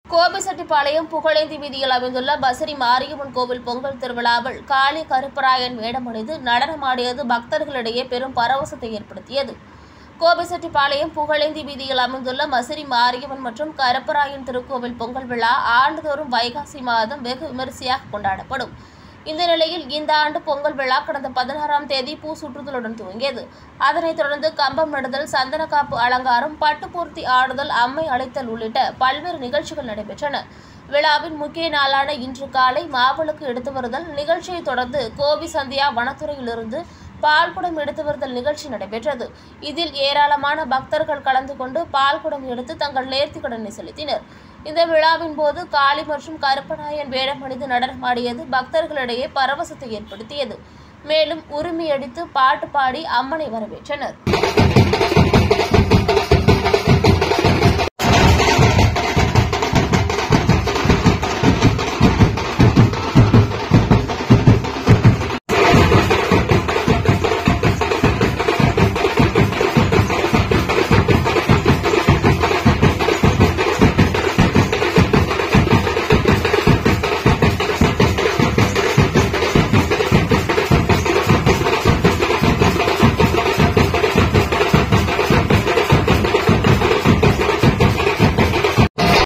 கோபிசெட்டிப்பாளையம் புகழேந்தி வீதியில் அமைந்துள்ள பசரி மாரியம்மன் கோவில் பொங்கல் திருவிழாவில் காளி கருப்பராயன் வேடமணிந்து நடனமாடியது பக்தர்களிடையே பெரும் பரவசத்தை ஏற்படுத்தியது கோபிசெட்டிப்பாளையம் புகழேந்தி வீதியில் அமைந்துள்ள மசிறி மாரியம்மன் மற்றும் கருப்பராயன் திருக்கோவில் பொங்கல் விழா ஆண்டுதோறும் வைகாசி மாதம் வெகு விமரிசையாக கொண்டாடப்படும் இந்த நிலையில் இந்த ஆண்டு பொங்கல் விழா கடந்த பதினாறாம் தேதி பூ சுற்றுதலுடன் துவங்கியது அதனைத் தொடர்ந்து கம்பம் நடுதல் சந்தனக்காப்பு அலங்காரம் பட்டுப்பூர்த்தி ஆடுதல் அம்மை அழைத்தல் உள்ளிட்ட பல்வேறு நிகழ்ச்சிகள் நடைபெற்றன விழாவின் முக்கிய நாளான இன்று காலை மாவிளக்கு எடுத்து வருதல் நிகழ்ச்சியைத் தொடர்ந்து கோபி சந்தியா வனத்துறையிலிருந்து பால்குடம் எடுத்து வருதல் நிகழ்ச்சி நடைபெற்றது இதில் ஏராளமான பக்தர்கள் கலந்து கொண்டு பால்குடம் எடுத்து தங்கள் நேர்த்திக்கடனை செலுத்தினர் இந்த விழாவின் போது காளி மற்றும் கருப்பநாயன் வேடமணிந்து நடனமாடியது பக்தர்களிடையே பரவசத்தை ஏற்படுத்தியது மேலும் உரிமையடித்து பாட்டு பாடி அம்மனை வரவேற்றனர்